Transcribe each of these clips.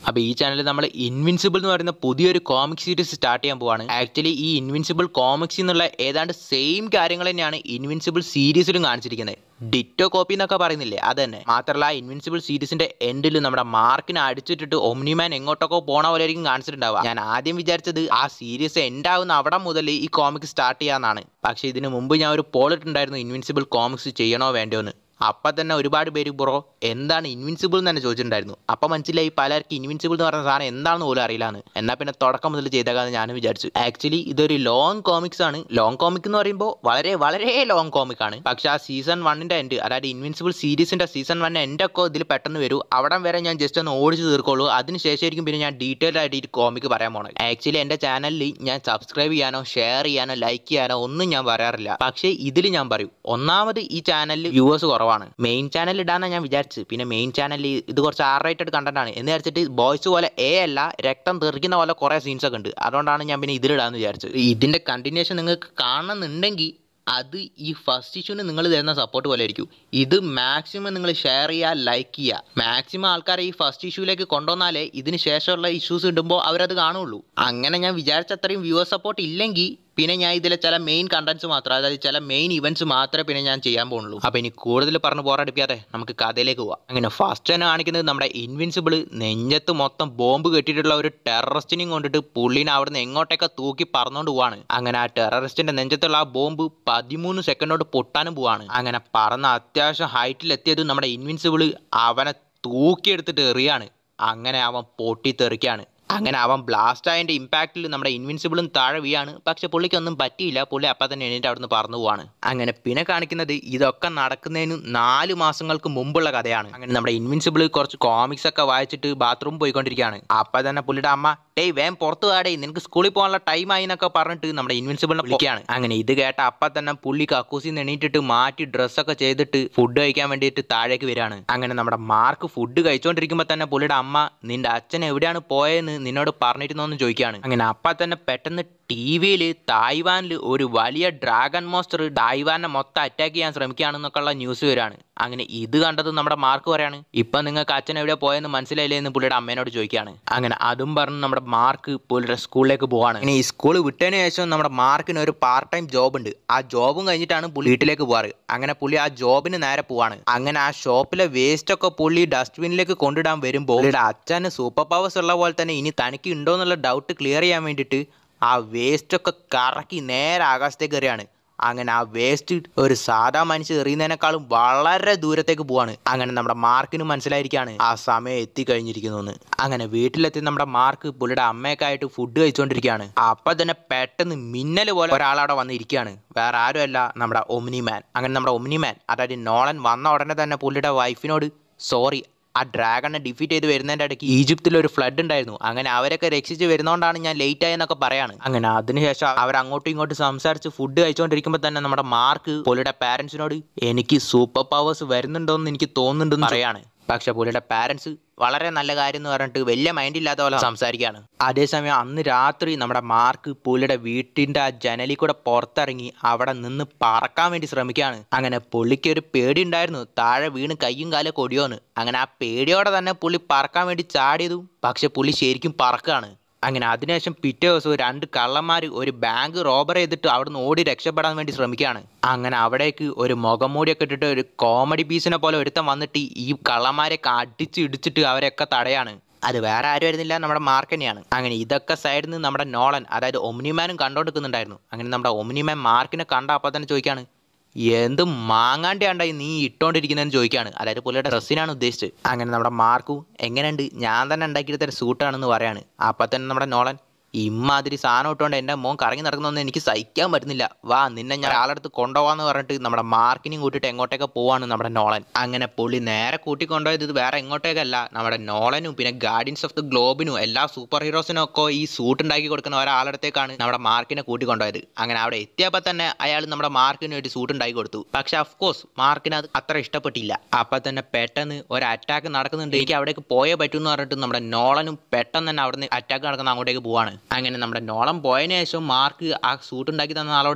അപ്പോൾ ഈ ചാനലിൽ നമ്മൾ ഇൻവിൻസിബിൾ എന്ന് പറയുന്ന പുതിയൊരു കോമിക് സീരീസ് സ്റ്റാർട്ട് ചെയ്യാൻ പോവാണ് ആക്ച്വലി ഈ ഇൻവിൻസിബിൾ കോമിക്സ് എന്നുള്ള ഏതാണ്ട് സെയിം കാര്യങ്ങൾ തന്നെയാണ് ഇൻവിൻസിബിൾ സീരീസിലും കാണിച്ചിരിക്കുന്നത് ഡിറ്റോ കോപ്പി എന്നൊക്കെ പറയുന്നില്ലേ അത് തന്നെ മാത്രമല്ല ഇൻവിൻസിബിൾ സീരീസിന്റെ എൻഡിൽ നമ്മുടെ മാർക്കിനെ അടിച്ചിട്ടിട്ട് ഒമ്നിമാൻ എങ്ങോട്ടൊക്കെ പോണ പോലെ ആയിരിക്കും കാണിച്ചിട്ടുണ്ടാവുക ഞാൻ ആദ്യം വിചാരിച്ചത് ആ സീരീസ് എൻഡ് ആവുന്ന അവിടെ മുതൽ ഈ കോമിക് സ്റ്റാർട്ട് ചെയ്യാന്നാണ് പക്ഷേ ഇതിന് മുമ്പ് ഞാൻ ഒരു പോൾ ഇട്ടുണ്ടായിരുന്നു ഇൻവിൻസിബിൾ കോമിക്സ് ചെയ്യണോ വേണ്ടയോ എന്ന് അപ്പം തന്നെ ഒരുപാട് പേര് ബ്രോ എന്താണ് ഇൻവിൻസിബിൾ എന്ന് തന്നെ ചോദിച്ചിട്ടുണ്ടായിരുന്നു അപ്പം മനസ്സിലായി പലർക്കും ഇൻവിൻസിബിൾ എന്ന് പറയുന്ന സാധനം എന്താണെന്ന് പോലും അറിയില്ലാന്ന് എന്നാൽ പിന്നെ തുടക്കം മുതൽ ചെയ്തേക്കാന്ന് ഞാൻ വിചാരിച്ചു ആക്ച്വലി ഇതൊരു ലോങ് കോമിക്സ് ആണ് ലോങ് കോമിക് എന്ന് പറയുമ്പോൾ വളരെ വളരെ ലോങ് കോമിക് ആണ് പക്ഷെ ആ സീസൺ വണ്ണിന്റെ എൻഡ് അതായത് ഇൻവിൻസിബിൾ സീരീസിന്റെ സീസൺ വൺ എൻഡ് ഒക്കെ ഇതിൽ പെട്ടെന്ന് വരും അവിടം വരെ ഞാൻ ജസ്റ്റ് ഒന്ന് ഓടിച്ച് തീർക്കുള്ളൂ അതിനുശേഷമായിരിക്കും പിന്നെ ഞാൻ ഡീറ്റെയിൽ ആയിട്ട് ഈ കോമിക് പറയാൻ പോണത് ആക്ച്വലി എൻ്റെ ചാനലിൽ ഞാൻ സബ്സ്ക്രൈബ് ചെയ്യാനോ ഷെയർ ചെയ്യാനോ ലൈക്ക് ചെയ്യാനോ ഒന്നും ഞാൻ പറയാറില്ല പക്ഷേ ഇതിൽ ഞാൻ പറയും ഒന്നാമത് ഈ ചാനലിൽ വ്യൂവേഴ്സ് കുറവാണ് മെയിൻ ചാനൽ ഇടാന്നാണ് ഞാൻ വിചാരിച്ചു പിന്നെ മെയിൻ ചാനലിൽ ഇത് കുറച്ച് ആർ റേറ്റഡ് കണ്ടന്റ് ആണ് എന്ന് വിചാരിച്ചിട്ട് ബോയ്സ് പോലെ എ അല്ല രക്തം തെറിക്കുന്ന പോലെ കുറേ സീൻസ് ഒക്കെ ഉണ്ട് അതുകൊണ്ടാണ് ഞാൻ പിന്നെ ഇതിലിടാന്ന് വിചാരിച്ചത് ഇതിന്റെ കണ്ടിന്യൂഷൻ നിങ്ങൾക്ക് കാണണമെന്നുണ്ടെങ്കിൽ അത് ഈ ഫസ്റ്റ് ഇഷ്യൂന് നിങ്ങൾ തരുന്ന സപ്പോർട്ട് പോലെ ആയിരിക്കും ഇത് മാക്സിമം നിങ്ങൾ ഷെയർ ചെയ്യുക ലൈക്ക് ചെയ്യുക മാക്സിമം ആൾക്കാരെ ഈ ഫസ്റ്റ് ഇഷ്യൂലേക്ക് കൊണ്ടുവന്നാലേ ഇതിന് ശേഷമുള്ള ഇഷ്യൂസ് ഇടുമ്പോൾ അവരത് കാണുള്ളൂ അങ്ങനെ ഞാൻ വിചാരിച്ച അത്രയും വ്യൂവർ സപ്പോർട്ട് ഇല്ലെങ്കിൽ പിന്നെ ഞാൻ ഇതിലെ ചില മെയിൻ കണ്ടന്റ്സ് മാത്രം അതായത് ചില മെയിൻ ഇവന്റ്സ് മാത്രമേ പിന്നെ ഞാൻ ചെയ്യാൻ പോകുള്ളൂ അപ്പോൾ ഇനി കൂടുതൽ പറഞ്ഞ് പോരാടിപ്പിക്കാതെ നമുക്ക് കഥയിലേക്ക് പോവാം അങ്ങനെ ഫസ്റ്റ് തന്നെ കാണിക്കുന്നത് നമ്മുടെ ഇൻവിൻസിബിൾ നെഞ്ചത്ത് മൊത്തം ബോംബ് കെട്ടിയിട്ടുള്ള ഒരു ടെററിസ്റ്റിനെയും കൊണ്ടിട്ട് പുള്ളിനെ അവിടുന്ന് എങ്ങോട്ടേക്ക് തൂക്കി പറന്നുകൊണ്ട് പോവാണ് അങ്ങനെ ആ ടെററിസ്റ്റിന്റെ നെഞ്ചത്തുള്ള ആ ബോംബ് പതിമൂന്ന് സെക്കൻഡോട് പൊട്ടാനും പോവാണ് അങ്ങനെ പറന്ന് അത്യാവശ്യം ഹൈറ്റിൽ എത്തിയത് നമ്മുടെ ഇൻവിൻസിബിൾ അവനെ തൂക്കിയെടുത്തിട്ട് എറിയാണ് അങ്ങനെ അവൻ പൊട്ടിത്തെറിക്കാണ് അങ്ങനെ അവൻ ബ്ലാസ്റ്റ് ആയതിന്റെ ഇമ്പാക്റ്റിൽ നമ്മുടെ ഇൻവിൻസിബിളും താഴെ വീയാണ് പക്ഷെ പുള്ളിക്കൊന്നും പറ്റിയില്ല പുള്ളി അപ്പം തന്നെ എണീറ്റ് അവിടുന്ന് പറന്നു പോവാണ് അങ്ങനെ പിന്നെ കാണിക്കുന്നത് ഇതൊക്കെ നടക്കുന്നതിന് നാല് മാസങ്ങൾക്ക് മുമ്പുള്ള കഥയാണ് അങ്ങനെ നമ്മുടെ ഇൻവിൻസിബിൾ കുറച്ച് കോമിക്സ് ഒക്കെ വായിച്ചിട്ട് ബാത്റൂം പോയിക്കൊണ്ടിരിക്കുകയാണ് അപ്പം തന്നെ പുള്ളിയുടെ അമ്മ ടേയ് വേം പുറത്തു വാടേ നിനക്ക് സ്കൂളിൽ പോകാനുള്ള ടൈം ആയി എന്നൊക്കെ പറഞ്ഞിട്ട് നമ്മുടെ ഇൻവിൻസിബിളിനെ വിളിക്കുകയാണ് അങ്ങനെ ഇത് കേട്ട അപ്പം തന്നെ പുള്ളി കക്കൂസിന്ന് എണീറ്റിട്ട് മാറ്റി ഡ്രസ്സൊക്കെ ചെയ്തിട്ട് ഫുഡ് കഴിക്കാൻ വേണ്ടിയിട്ട് താഴേക്ക് വരികയാണ് അങ്ങനെ നമ്മുടെ മാർക്ക് ഫുഡ് കഴിച്ചുകൊണ്ടിരിക്കുമ്പോൾ തന്നെ പുള്ളിയുടെ അമ്മ നിന്റെ അച്ഛൻ എവിടെയാണ് പോയെന്ന് നിന്നോട് പറഞ്ഞിരുന്നോന്ന് ചോദിക്കുകയാണ് അങ്ങനെ അപ്പം തന്നെ പെട്ടെന്ന് ടി വിയിൽ തായ്വാനിൽ ഒരു വലിയ ഡ്രാഗൺ മോസ്റ്റർ തായ്വാനെ മൊത്തം അറ്റാക്ക് ചെയ്യാൻ ശ്രമിക്കുകയാണെന്നൊക്കെയുള്ള ന്യൂസ് വരികയാണ് അങ്ങനെ ഇത് കണ്ടത് നമ്മുടെ മാർക്ക് പറയാണ് ഇപ്പൊ നിങ്ങൾക്ക് അച്ഛൻ എവിടെ പോയെന്ന് മനസ്സിലായില്ലേ എന്ന് പുള്ളിയുടെ അമ്മേനോട് ചോദിക്കുകയാണ് അങ്ങനെ അതും പറഞ്ഞ് നമ്മുടെ മാർക്ക് പുള്ളിയുടെ സ്കൂളിലേക്ക് പോവാണ് ഇനി ഈ സ്കൂൾ വിട്ടതിന് ശേഷം നമ്മുടെ മാർക്കിന് ഒരു പാർട്ട് ടൈം ജോബ് ഉണ്ട് ആ ജോബും കഴിഞ്ഞിട്ടാണ് പുള്ളി വീട്ടിലേക്ക് പോവാറ് അങ്ങനെ പുള്ളി ആ ജോബിന് നേരെ പോവാണ് അങ്ങനെ ആ ഷോപ്പിലെ വേസ്റ്റ് ഒക്കെ പുള്ളി ഡസ്റ്റ്ബിന്നിലേക്ക് കൊണ്ടിടാൻ വരുമ്പോൾ പുള്ളിയുടെ അച്ഛന് സൂപ്പർ പവേഴ്സ് ഉള്ള പോലെ തന്നെ ഇനി തനിക്ക് ഉണ്ടോ എന്നുള്ള ഡൗട്ട് ക്ലിയർ ചെയ്യാൻ വേണ്ടിയിട്ട് ആ വേസ്റ്റ് ഒക്കെ കറക്കി നേരെ ആകാശത്തേക്ക് എറിയാണ് അങ്ങനെ ആ വേസ്റ്റ് ഒരു സാധാ മനുഷ്യൻ എറിയുന്നതിനേക്കാളും വളരെ ദൂരത്തേക്ക് പോവാണ് അങ്ങനെ നമ്മുടെ മാർക്കിന് മനസ്സിലായിരിക്കാണ് ആ സമയം എത്തിക്കഴിഞ്ഞിരിക്കുന്നു എന്ന് അങ്ങനെ വീട്ടിലെത്തി നമ്മുടെ മാർക്ക് പുള്ളിയുടെ അമ്മയൊക്കെ ആയിട്ട് ഫുഡ് കഴിച്ചുകൊണ്ടിരിക്കുകയാണ് അപ്പൊ തന്നെ പെട്ടെന്ന് മിന്നൽ പോലെ ഒരാളവിടെ വന്നിരിക്കുകയാണ് വേറെ ആരുമല്ല നമ്മുടെ ഒമ്നിമാൻ അങ്ങനെ നമ്മുടെ ഒമ്നിമാൻ അതായത് നോളൻ വന്ന ഉടനെ തന്നെ പുള്ളിയുടെ വൈഫിനോട് സോറി ആ ഡ്രാഗണിനെ ഡിഫീറ്റ് ചെയ്ത് വരുന്നതിൻ്റെ ഇടയ്ക്ക് ഈജിപ്തിൽ ഒരു ഫ്ലഡ് ഉണ്ടായിരുന്നു അങ്ങനെ അവരൊക്കെ രക്ഷിച്ച് വരുന്നതുകൊണ്ടാണ് ഞാൻ ലേറ്റ് ആയെന്നൊക്കെ പറയാണ് അങ്ങനെ അതിനുശേഷം അവർ അങ്ങോട്ടും ഇങ്ങോട്ടും സംസാരിച്ച് ഫുഡ് കഴിച്ചുകൊണ്ടിരിക്കുമ്പോൾ തന്നെ നമ്മുടെ മാർക്ക് പുള്ളിയുടെ പാരൻസിനോട് എനിക്ക് സൂപ്പർ പവേഴ്സ് വരുന്നുണ്ടോയെന്ന് എനിക്ക് തോന്നുന്നുണ്ടെന്ന് പറയാണ് പക്ഷെ പുള്ളിയുടെ പാരൻസ് വളരെ നല്ല കാര്യം എന്ന് പറഞ്ഞിട്ട് വലിയ മൈൻഡ് ഇല്ലാത്ത പോലെ സംസാരിക്കുകയാണ് അതേസമയം അന്ന് രാത്രി നമ്മുടെ മാർക്ക് പുള്ളിയുടെ വീട്ടിൻ്റെ ആ ജനലിൽ കൂടെ പുറത്തിറങ്ങി അവിടെ നിന്ന് പറക്കാൻ വേണ്ടി ശ്രമിക്കുകയാണ് അങ്ങനെ പുള്ളിക്ക് ഒരു പേടി ഉണ്ടായിരുന്നു താഴെ വീണ് കയ്യും കാലും കൊടിയോന്ന് അങ്ങനെ ആ പേടിയോടെ തന്നെ പുള്ളി പറക്കാൻ വേണ്ടി ചാടിയതും പക്ഷെ പുള്ളി ശരിക്കും പറക്കുകയാണ് അങ്ങനെ അതിനുശേഷം പിറ്റേ ദിവസം രണ്ട് കള്ളന്മാർ ഒരു ബാങ്ക് റോബർ ചെയ്തിട്ട് അവിടുന്ന് ഓടി രക്ഷപ്പെടാൻ വേണ്ടി ശ്രമിക്കുകയാണ് അങ്ങനെ അവിടേക്ക് ഒരു മുഖംമൂടിയൊക്കെ ഇട്ടിട്ട് ഒരു കോമഡി പീസിനെ പോലെ ഒരുത്തൻ വന്നിട്ട് ഈ കള്ളന്മാരെയൊക്കെ അടിച്ച് ഇടിച്ചിട്ട് അവരെയൊക്കെ തടയാണ് അത് വേറെ ആരും വരുന്നില്ല നമ്മുടെ മാർക്ക് തന്നെയാണ് അങ്ങനെ ഇതൊക്കെ സൈഡിൽ നിന്ന് നമ്മുടെ നോളൻ അതായത് ഒമ്നിമാനും കണ്ടോണ്ടിരിക്കുന്നുണ്ടായിരുന്നു അങ്ങനെ നമ്മുടെ ഒമ്നിമാൻ മാർക്കിനെ കണ്ട അപ്പം തന്നെ ചോദിക്കാണ് എന്ത് മാങ്ങാണ്ടിയാണ്ടായി നീ ഇട്ടോണ്ടിരിക്കുന്നതെന്ന് ചോദിക്കുകയാണ് അതായത് പുള്ളിയുടെ ഡ്രസ്സിനാണ് ഉദ്ദേശിച്ചത് അങ്ങനെ നമ്മുടെ മാർക്കു എങ്ങനെയുണ്ട് ഞാൻ തന്നെ ഉണ്ടാക്കിയെടുത്ത സൂട്ടാണെന്ന് പറയാണ് അപ്പം തന്നെ നമ്മുടെ നോളൻ ഇമ്മാതിരി സാധനം ഇട്ടുകൊണ്ട് എൻ്റെ മോൻ കറങ്ങി നടക്കുന്നൊന്നും എനിക്ക് സഹിക്കാൻ പറ്റുന്നില്ല വാ നിന്നെ ഞാൻ ആളെടുത്ത് കൊണ്ടുപോകാന്ന് പറഞ്ഞിട്ട് നമ്മുടെ മാർക്കിനെയും കൂട്ടിയിട്ട് എങ്ങോട്ടേക്ക് പോവാണ് നമ്മുടെ നോളൻ അങ്ങനെ പുള്ളി നേരെ കൂട്ടിക്കൊണ്ടുപോയത് ഇത് വേറെ എങ്ങോട്ടേക്കല്ല നമ്മുടെ നോളനും പിന്നെ ഗാർഡിയൻസ് ഓഫ് ദി ഗ്ലോബിനും എല്ലാ സൂപ്പർ ഹീറോസിനും ഒക്കെ ഈ സൂട്ട് ഉണ്ടാക്കി കൊടുക്കുന്ന ഒരാളടുത്തേക്കാണ് നമ്മുടെ മാർക്കിനെ കൂട്ടിക്കൊണ്ടുപോയത് അങ്ങനെ അവിടെ എത്തിയപ്പോൾ തന്നെ അയാൾ നമ്മുടെ മാർക്കിന് ഒരു സൂട്ട് ഉണ്ടാക്കി കൊടുത്തു പക്ഷെ അഫ് കോഴ്സ് മാർക്കിന് അത് അത്ര ഇഷ്ടപ്പെട്ടില്ല അപ്പം തന്നെ പെട്ടെന്ന് ഒരു അറ്റാക്ക് നടക്കുന്നുണ്ട് എനിക്ക് അവിടേക്ക് പോയേ പറ്റൂ എന്ന് പറഞ്ഞിട്ട് നമ്മുടെ നോളനും പെട്ടെന്ന് തന്നെ അവിടുന്ന് അറ്റാക്ക് നടക്കുന്ന അങ്ങോട്ടേക്ക് പോവാണ് അങ്ങനെ നമ്മുടെ നോളം പോയതിനു ശേഷം മാർക്ക് ആ സൂട്ട് ഉണ്ടാക്കി തന്ന ആളോട്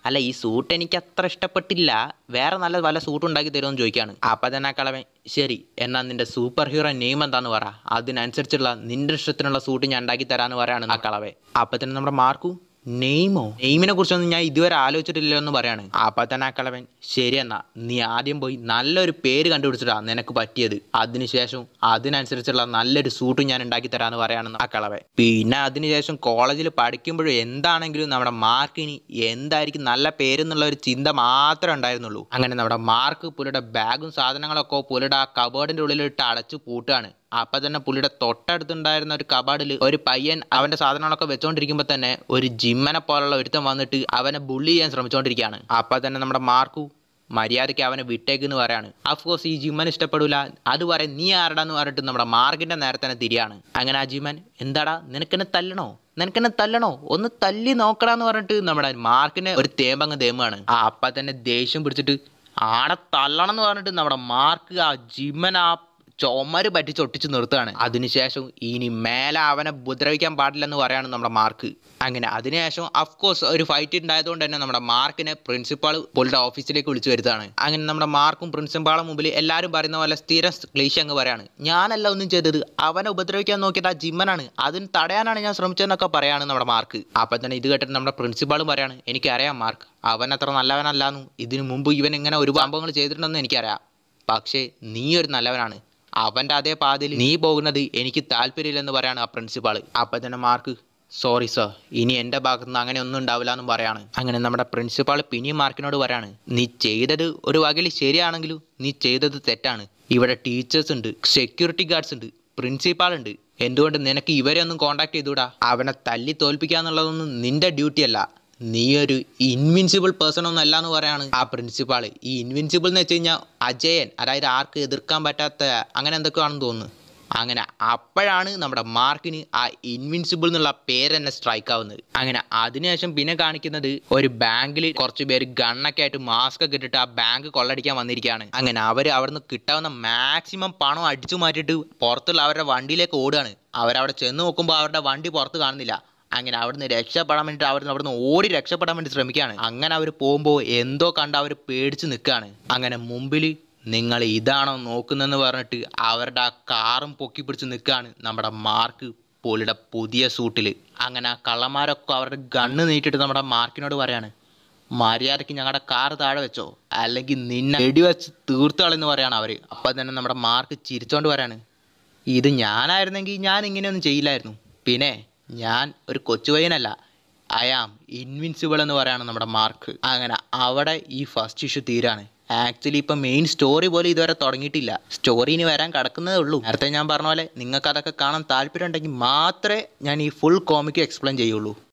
അല്ല ഈ സൂട്ട് എനിക്ക് അത്ര ഇഷ്ടപ്പെട്ടില്ല വേറെ നല്ല വല്ല സൂട്ട് ഉണ്ടാക്കി തരുമെന്ന് ചോദിക്കാണ് അപ്പം തന്നെ ആ കളവൻ ശരി എന്നാൽ നിന്റെ സൂപ്പർ ഹീറോ നെയിം എന്താന്ന് പറ അതിനനുസരിച്ചുള്ള നിന്റെ ഇഷ്ടത്തിനുള്ള സൂട്ട് ഞാൻ ഉണ്ടാക്കി തരാമെന്ന് പറയാണ് ആ കളവൻ അപ്പം തന്നെ നമ്മുടെ മാർക്കു നെയ്മോ നെയ്മിനെ കുറിച്ചൊന്നും ഞാൻ ഇതുവരെ ആലോചിച്ചിട്ടില്ല എന്ന് പറയാണ് അപ്പം തന്നെ ആ കളവൻ ശരി എന്നാ നീ ആദ്യം പോയി നല്ലൊരു പേര് കണ്ടുപിടിച്ചിട്ടാ നിനക്ക് പറ്റിയത് അതിനുശേഷം അതിനനുസരിച്ചുള്ള നല്ലൊരു സൂട്ട് ഞാൻ ഉണ്ടാക്കി തരാമെന്ന് പറയാണ് ആ കളവൻ പിന്നെ അതിനുശേഷം കോളേജിൽ പഠിക്കുമ്പോഴും എന്താണെങ്കിലും നമ്മുടെ മാർക്കിന് എന്തായിരിക്കും നല്ല പേരെന്നുള്ള ഒരു ചിന്ത മാത്രമേ ഉണ്ടായിരുന്നുള്ളൂ അങ്ങനെ നമ്മുടെ മാർക്ക് പുള്ളിയുടെ ബാഗും സാധനങ്ങളൊക്കെ പുള്ളിയുടെ ആ കബോർഡിന്റെ ഉള്ളിലിട്ട് അടച്ചു പൂട്ടുകയാണ് അപ്പൊ തന്നെ പുള്ളിയുടെ തൊട്ടടുത്തുണ്ടായിരുന്ന ഒരു കബാഡിൽ ഒരു പയ്യൻ അവന്റെ സാധനങ്ങളൊക്കെ വെച്ചോണ്ടിരിക്കുമ്പോ തന്നെ ഒരു ജിമ്മനെ പോലുള്ള ഒരുത്തൻ വന്നിട്ട് അവനെ ബുള്ളി ചെയ്യാൻ ശ്രമിച്ചുകൊണ്ടിരിക്കുകയാണ് അപ്പൊ തന്നെ നമ്മുടെ മാർക്കു മര്യാദയ്ക്ക് അവനെ വിട്ടേക്കെന്ന് പറയാണ് അഫ്കോഴ്സ് ഈ ജിമ്മൻ ഇഷ്ടപ്പെടൂല അത് പറയാൻ നീ ആരടാന്ന് പറഞ്ഞിട്ട് നമ്മുടെ മാർക്കിന്റെ നേരെ തന്നെ തിരിയാണ് അങ്ങനെ ആ ജിമ്മൻ എന്താടാ നിനക്കെന്നെ തല്ലണോ നിനക്കെന്നെ തല്ലണോ ഒന്ന് തല്ലി നോക്കടാന്ന് പറഞ്ഞിട്ട് നമ്മുടെ മാർക്കിനെ ഒരു തേമ്പങ്ങ് തേമ്പാണ് ആ അപ്പ തന്നെ ദേഷ്യം പിടിച്ചിട്ട് ആടെ തല്ലണം എന്ന് പറഞ്ഞിട്ട് നമ്മുടെ മാർക്ക് ആ ജിമ്മൻ ആ ചുമര് പറ്റിച്ച് ഒട്ടിച്ച് നിർത്തുകയാണ് അതിനുശേഷം ഇനി മേലെ അവനെ ഉപദ്രവിക്കാൻ പാടില്ലെന്ന് പറയാണ് നമ്മുടെ മാർക്ക് അങ്ങനെ അതിനുശേഷം അഫ്കോഴ്സ് ഒരു ഫൈറ്റ് ഉണ്ടായതുകൊണ്ട് തന്നെ നമ്മുടെ മാർക്കിനെ പ്രിൻസിപ്പാൾ പുള്ളിയുടെ ഓഫീസിലേക്ക് വിളിച്ചു വരുത്താണ് അങ്ങനെ നമ്മുടെ മാർക്കും പ്രിൻസിപ്പാളും മുമ്പിൽ എല്ലാവരും പറയുന്ന പോലെ സ്ഥിരം ക്ലീശ അങ്ങ് പറയാണ് ഞാനല്ല ഒന്നും ചെയ്തത് അവനെ ഉപദ്രവിക്കാൻ നോക്കിയത് ആ ജിമ്മനാണ് അതിന് തടയാനാണ് ഞാൻ ശ്രമിച്ചതെന്നൊക്കെ പറയാണ് നമ്മുടെ മാർക്ക് അപ്പം തന്നെ ഇത് കേട്ടിട്ട് നമ്മുടെ പ്രിൻസിപ്പാളും പറയാണ് എനിക്കറിയാം മാർക്ക് അവൻ അത്ര നല്ലവനല്ലാന്നും ഇതിനു മുമ്പ് ഇവൻ ഇങ്ങനെ ഒരു സംഭവങ്ങൾ ചെയ്തിട്ടുണ്ടെന്ന് എനിക്കറിയാം പക്ഷേ നീ ഒരു നല്ലവനാണ് അവൻ്റെ അതേ പാതയിൽ നീ പോകുന്നത് എനിക്ക് താല്പര്യമില്ലെന്ന് പറയാണ് ആ പ്രിൻസിപ്പാൾ അപ്പം തന്നെ മാർക്ക് സോറി സർ ഇനി എൻ്റെ ഭാഗത്ത് നിന്ന് അങ്ങനെ ഒന്നും ഉണ്ടാവില്ല എന്നും പറയാണ് അങ്ങനെ നമ്മുടെ പ്രിൻസിപ്പാൾ പിന്നെയും മാർക്കിനോട് പറയാണ് നീ ചെയ്തത് ഒരു വകയിൽ ശരിയാണെങ്കിലും നീ ചെയ്തത് തെറ്റാണ് ഇവിടെ ടീച്ചേഴ്സ് ഉണ്ട് സെക്യൂരിറ്റി ഗാർഡ്സ് ഉണ്ട് പ്രിൻസിപ്പാൾ ഉണ്ട് എന്തുകൊണ്ട് നിനക്ക് ഇവരെ ഒന്നും കോണ്ടാക്ട് ചെയ്തുകൂടാ അവനെ തല്ലി തോൽപ്പിക്കുക എന്നുള്ളതൊന്നും നിന്റെ ഡ്യൂട്ടി അല്ല നീ ഒരു ഇൻവിൻസിബിൾ പേഴ്സൺ ഒന്നും അല്ല എന്ന് പറയാണ് ആ പ്രിൻസിപ്പാൾ ഈ ഇൻവിൻസിബിൾ എന്ന് വെച്ച് കഴിഞ്ഞാൽ അജയൻ അതായത് ആർക്ക് എതിർക്കാൻ പറ്റാത്ത അങ്ങനെ എന്തൊക്കെയാണെന്ന് തോന്നുന്നു അങ്ങനെ അപ്പോഴാണ് നമ്മുടെ മാർക്കിന് ആ ഇൻവിൻസിബിൾ എന്നുള്ള പേര് തന്നെ സ്ട്രൈക്ക് ആവുന്നത് അങ്ങനെ അതിനുശേഷം പിന്നെ കാണിക്കുന്നത് ഒരു ബാങ്കിൽ കുറച്ച് പേര് ഗണ്ണൊക്കെ ആയിട്ട് മാസ്ക് ഒക്കെ ഇട്ടിട്ട് ആ ബാങ്ക് കൊള്ളടിക്കാൻ വന്നിരിക്കുകയാണ് അങ്ങനെ അവർ അവിടുന്ന് കിട്ടാവുന്ന മാക്സിമം പണം അടിച്ചു മാറ്റിയിട്ട് പുറത്തുള്ള അവരുടെ വണ്ടിയിലേക്ക് ഓടുകയാണ് അവരവിടെ ചെന്ന് നോക്കുമ്പോൾ അവരുടെ വണ്ടി പുറത്ത് കാണുന്നില്ല അങ്ങനെ അവിടുന്ന് രക്ഷപ്പെടാൻ വേണ്ടിയിട്ട് അവിടുന്ന് അവിടുന്ന് ഓടി രക്ഷപ്പെടാൻ വേണ്ടി ശ്രമിക്കുകയാണ് അങ്ങനെ അവർ പോകുമ്പോൾ എന്തോ കണ്ട് അവർ പേടിച്ച് നിൽക്കുകയാണ് അങ്ങനെ മുമ്പിൽ നിങ്ങൾ ഇതാണോ നോക്കുന്നതെന്ന് പറഞ്ഞിട്ട് അവരുടെ ആ കാറും പൊക്കി പിടിച്ച് നിൽക്കുകയാണ് നമ്മുടെ മാർക്ക് പോളിയുടെ പുതിയ സൂട്ടിൽ അങ്ങനെ ആ കള്ളന്മാരൊക്കെ അവരുടെ ഗണ്ണ് നീട്ടിയിട്ട് നമ്മുടെ മാർക്കിനോട് പറയാണ് മര്യാദയ്ക്ക് ഞങ്ങളുടെ കാർ താഴെ വെച്ചോ അല്ലെങ്കിൽ നിന്നെ വെടിവെച്ച് തീർത്തോളെന്ന് പറയാണ് അവർ അപ്പം തന്നെ നമ്മുടെ മാർക്ക് ചിരിച്ചോണ്ട് പറയാണ് ഇത് ഞാനായിരുന്നെങ്കിൽ ഞാൻ ഇങ്ങനെയൊന്നും ചെയ്യില്ലായിരുന്നു പിന്നെ ഞാൻ ഒരു കൊച്ചുപയ്യനല്ല ഐ ആം ഇൻവിൻസിബിൾ എന്ന് പറയാണ് നമ്മുടെ മാർക്ക് അങ്ങനെ അവിടെ ഈ ഫസ്റ്റ് ഇഷ്യൂ തീരാണ് ആക്ച്വലി ഇപ്പം മെയിൻ സ്റ്റോറി പോലും ഇതുവരെ തുടങ്ങിയിട്ടില്ല സ്റ്റോറി ഇനി വരാൻ കിടക്കുന്നതേ ഉള്ളൂ നേരത്തെ ഞാൻ പറഞ്ഞ പോലെ നിങ്ങൾക്ക് അതൊക്കെ കാണാൻ താല്പര്യം ഉണ്ടെങ്കിൽ മാത്രമേ ഞാൻ ഈ ഫുൾ കോമിക്ക് എക്സ്പ്ലെയിൻ ചെയ്യുള്ളൂ